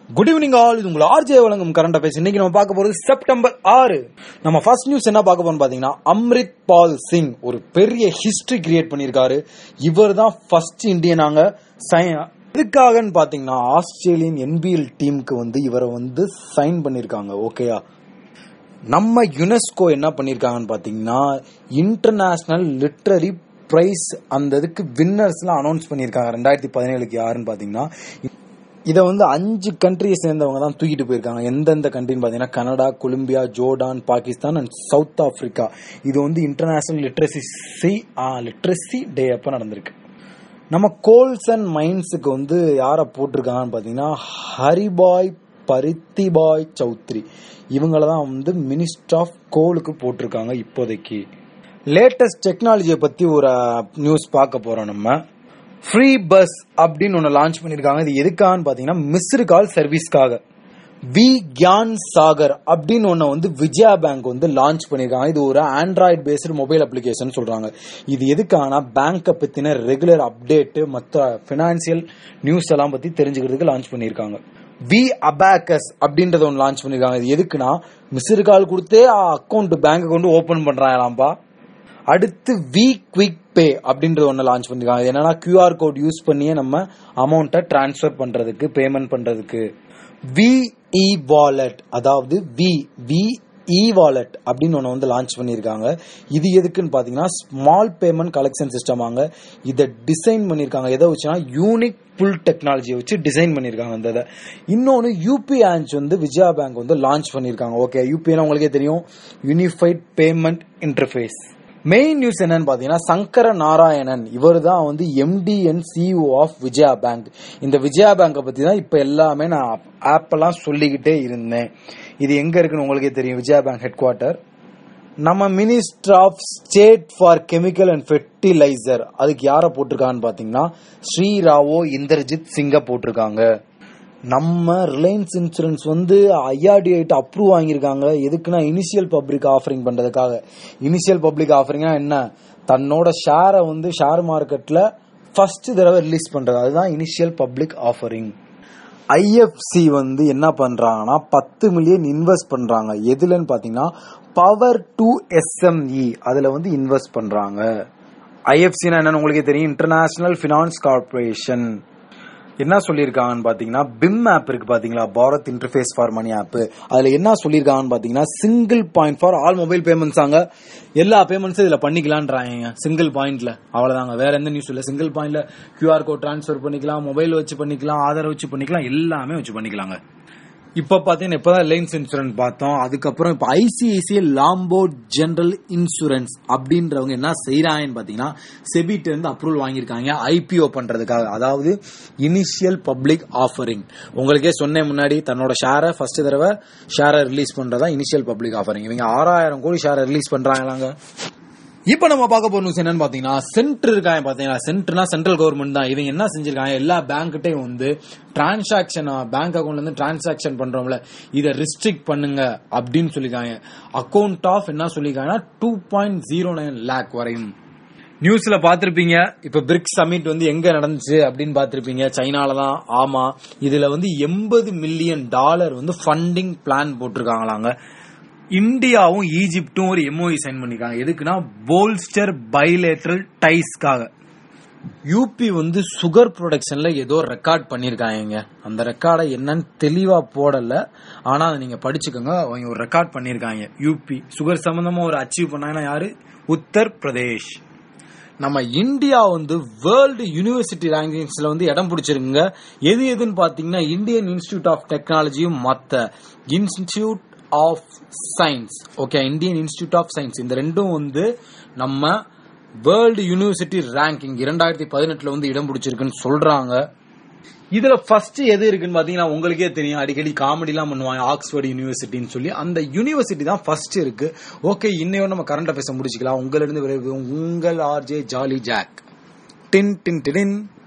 good evening all இது உங்கள் RJ வழங்கும் கரண்ட் அஃபேர்ஸ் இன்னைக்கு நம்ம பார்க்க போறது செப்டம்பர் ஆறு நம்ம ஃபர்ஸ்ட் நியூஸ் என்ன பார்க்க போறோம் பாத்தீங்கன்னா அம்ரித் பால் சிங் ஒரு பெரிய ஹிஸ்டரி கிரியேட் பண்ணியிருக்காரு இவர் தான் ஃபர்ஸ்ட் இந்தியனாங்க எதுக்காகன்னு பாத்தீங்கன்னா ஆஸ்திரேலியன் என்பிஎல் டீமுக்கு வந்து இவரை வந்து சைன் பண்ணியிருக்காங்க ஓகேயா நம்ம யுனெஸ்கோ என்ன பண்ணியிருக்காங்கன்னு பார்த்தீங்கன்னா இன்டர்நேஷனல் லிட்ரரி ப்ரைஸ் அந்த இதுக்கு வின்னர்ஸ்லாம் அனௌன்ஸ் பண்ணியிருக்காங்க ரெண்டாயிரத்தி பதினேழுக்கு யாருன்னு பார்த்தீங்கன்னா இதை வந்து அஞ்சு கண்ட்ரியை சேர்ந்தவங்க தான் தூக்கிட்டு போயிருக்காங்க எந்தெந்த கண்ட்ரின்னு பார்த்தீங்கன்னா Canada Colombia Jordan Pakistan and South Africa இது வந்து இன்டர்நேஷனல் லிட்ரஸி லிட்ரஸி டே அப்போ நடந்திருக்கு நம்ம கோல்ஸ் அண்ட் மைன்ஸுக்கு வந்து யாரை போட்டிருக்காங்கன்னு பார்த்தீங்கன்னா ஹரிபாய் பரித்திபாய் சௌத்ரி இவங்கள தான் வந்து மினிஸ்டர் ஆஃப் கோலுக்கு போட்டிருக்காங்க இப்போதைக்கு லேட்டஸ்ட் டெக்னாலஜியை பற்றி ஒரு நியூஸ் பார்க்க போகிறோம் நம்ம ஃப்ரீ பஸ் அப்படின்னு ஒன்று லான்ச் பண்ணியிருக்காங்க இது எதுக்காகன்னு பார்த்தீங்கன்னா மிஸ்டு கால் சர்வீஸ்க்காக வி கியான் சாகர் அப்படின்னு ஒன்று வந்து விஜயா பேங்க் வந்து லான்ச் பண்ணியிருக்காங்க இது ஒரு ஆண்ட்ராய்டு பேஸ்டு மொபைல் அப்ளிகேஷன் சொல்கிறாங்க இது எதுக்கான பேங்கை பற்றின ரெகுலர் அப்டேட்டு மற்ற ஃபினான்சியல் நியூஸ் எல்லாம் பற்றி தெரிஞ்சுக்கிறதுக்கு லான்ச் பண்ணியிருக்காங்க வி அபாக்கஸ் அப்படின்றத ஒன்று லான்ச் பண்ணியிருக்காங்க இது எதுக்குன்னா மிஸ்டு கால் கொடுத்தே அக்கௌண்ட் பேங்க் அக்கௌண்ட் ஓப்பன் பண்ணுறாங்களாம்பா அடுத்து வி குவிக் பே அப்படின்றது ஒன்று லான்ச் பண்ணிருக்காங்க இது என்னன்னா கியூஆர் கோட் யூஸ் பண்ணியே நம்ம அமௌண்ட்டை டிரான்ஸ்ஃபர் பண்றதுக்கு பேமெண்ட் பண்றதுக்கு வி இ வாலெட் அதாவது வி வி இ வாலெட் அப்படின்னு ஒன்று வந்து லான்ச் பண்ணியிருக்காங்க இது எதுக்குன்னு பார்த்தீங்கன்னா ஸ்மால் பேமெண்ட் கலெக்ஷன் சிஸ்டம் வாங்க இதை டிசைன் பண்ணியிருக்காங்க எதை வச்சுன்னா யூனிக் புல் டெக்னாலஜியை வச்சு டிசைன் பண்ணியிருக்காங்க அந்த இதை இன்னொன்று யூபி ஆன்ச் வந்து விஜயா பேங்க் வந்து லான்ச் பண்ணியிருக்காங்க ஓகே யூபினா உங்களுக்கே தெரியும் unified payment interface main news என்னன்னு பாத்தீங்கன்னா சங்கர நாராயணன் இவர் தான் வந்து MD and CEO of Vijaya Bank இந்த விஜயா பேங்கை பத்தி தான் இப்ப எல்லாமே நான் ஆப்பெல்லாம் சொல்லிக்கிட்டே இருந்தேன் இது எங்க இருக்குன்னு உங்களுக்கே தெரியும் விஜயா பேங்க் ஹெட் குவார்ட்டர் நம்ம minister of state for chemical and fertilizer அதுக்கு யாரை போட்டிருக்காங்கன்னு பாத்தீங்கன்னா ஸ்ரீராவோ இந்திரஜித் சிங்க போட்டிருக்காங்க நம்ம ரிலையன்ஸ் இன்சூரன்ஸ் வந்து ஐஆர்டி ஐட்டு அப்ரூவ் வாங்கியிருக்காங்க எதுக்குன்னா இனிஷியல் பப்ளிக் ஆஃபரிங் பண்றதுக்காக இனிஷியல் பப்ளிக் ஆஃபரிங்னா என்ன தன்னோட ஷேரை வந்து ஷேர் மார்க்கெட்ல ஃபர்ஸ்ட் தடவை ரிலீஸ் பண்றது அதுதான் இனிஷியல் பப்ளிக் ஆஃபரிங் ஐஎஃப்சி வந்து என்ன பண்றாங்கன்னா பத்து மில்லியன் இன்வெஸ்ட் பண்றாங்க எதுலன்னு பாத்தீங்கன்னா பவர் டு எஸ்எம்இ அதுல வந்து இன்வெஸ்ட் பண்றாங்க ஐஎஃப்சினா என்னன்னு உங்களுக்கே தெரியும் இன்டர்நேஷனல் ஃபினான்ஸ் கார்பரேஷன் என்ன சொல்லியிருக்காங்கன்னு பாத்தீங்கன்னா பிம் ஆப் இருக்கு பாத்தீங்களா Bharat interface for money app அதுல என்ன சொல்லியிருக்காங்கன்னு பாத்தீங்கன்னா single point for all mobile payments ஆங்க எல்லா பேமெண்ட்ஸும் இதுல பண்ணிக்கலான்றாங்க சிங்கிள் பாயிண்ட்ல அவ்வளவுதாங்க வேற எந்த நியூஸ் இல்ல சிங்கிள் பாயிண்ட்ல கியூஆர் கோட் டிரான்ஸ்ஃபர் பண்ணிக்கலாம் மொபைல் வச்சு பண்ணிக்கலாம் ஆதார் வச்சு பண்ணிக்கலாம் எல்லாமே வச்சு பண்ணிக்கலாங்க இப்ப பாத்தீங்கன்னா இப்பதான் ரிலையன்ஸ் இன்சூரன்ஸ் பார்த்தோம் அதுக்கப்புறம் இப்ப ஐசிஐசிஐ லாம்போ ஜெனரல் இன்சூரன்ஸ் அப்படின்றவங்க என்ன செய்யறாங்கன்னு பாத்தீங்கன்னா செபிட்டு இருந்து அப்ரூவல் வாங்கியிருக்காங்க ஐபிஓ பண்றதுக்காக அதாவது இனிஷியல் பப்ளிக் ஆஃபரிங் உங்களுக்கே சொன்னேன் முன்னாடி தன்னோட ஷேரை ஃபர்ஸ்ட் தடவை ஷேரை ரிலீஸ் பண்றதா இனிஷியல் பப்ளிக் ஆஃபரிங் இவங்க ஆறாயிரம் கோடி ஷேரை ரிலீஸ் பண்றாங்களாங்க இப்ப நம்ம பார்க்க போற நியூஸ் என்னன்னு பாத்தீங்கன்னா சென்டர் இருக்காங்க பாத்தீங்கன்னா சென்டர்னா சென்ட்ரல் கவர்மெண்ட் தான் இவங்க என்ன செஞ்சிருக்காங்க எல்லா பேங்க்கிட்டையும் வந்து டிரான்சாக்சன் பேங்க் அக்கௌண்ட்ல இருந்து டிரான்சாக்சன் பண்றோம்ல இதை ரிஸ்ட்ரிக்ட் பண்ணுங்க அப்படின்னு சொல்லிருக்காங்க அக்கௌண்ட் ஆஃப் என்ன சொல்லிருக்காங்கன்னா two point zero nine lakh வரையும் நியூஸ்ல பாத்திருப்பீங்க இப்ப பிரிக்ஸ் சமிட் வந்து எங்க நடந்துச்சு அப்படின்னு பாத்திருப்பீங்க சைனால தான் ஆமா இதுல வந்து எண்பது மில்லியன் டாலர் வந்து ஃபண்டிங் பிளான் போட்டிருக்காங்களாங்க இந்தியாவும் ஈஜிப்டும் ஒரு எம்ஓஇ சைன் பண்ணிருக்காங்க எதுக்குன்னா போல்ஸ்டர் பைலேட்ரல் டைஸ்க்காக யூபி வந்து சுகர் ப்ரொடக்ஷன்ல ஏதோ ரெக்கார்ட் பண்ணிருக்காங்க அந்த ரெக்கார்டை என்னன்னு தெளிவா போடல ஆனா அதை நீங்க படிச்சுக்கோங்க அவங்க ஒரு ரெக்கார்ட் பண்ணிருக்காங்க யூபி சுகர் சம்பந்தமா ஒரு அச்சீவ் பண்ணாங்கன்னா யாரு உத்தர் பிரதேஷ் நம்ம இந்தியா வந்து வேர்ல்டு யூனிவர்சிட்டி ரேங்கிங்ஸ்ல வந்து இடம் பிடிச்சிருக்குங்க எது எதுன்னு பாத்தீங்கன்னா இந்தியன் இன்ஸ்டிடியூட் ஆஃப் டெக்னாலஜியும் மத்த institute of science okay Indian institute of science இந்த ரெண்டும் வந்து நம்ம வேர்ல்டு யூனிவர்சிட்டி ரேங்கிங் இரண்டாயிரத்தி பதினெட்டுல வந்து இடம் பிடிச்சிருக்குன்னு சொல்றாங்க இதுல ஃபர்ஸ்ட் எது இருக்குன்னு பாத்தீங்கன்னா உங்களுக்கே தெரியும் அடிக்கடி காமெடி எல்லாம் பண்ணுவாங்க ஆக்ஸ்போர்ட் யூனிவர்சிட்டின்னு சொல்லி அந்த யூனிவர்சிட்டி தான் ஃபர்ஸ்ட் இருக்கு ஓகே இன்னையோட நம்ம கரண்ட் அஃபேர்ஸ் முடிச்சுக்கலாம் உங்களிருந்து விரைவு உங்கள் ஆர்ஜே ஜாலி ஜாக் டின் டின் டின்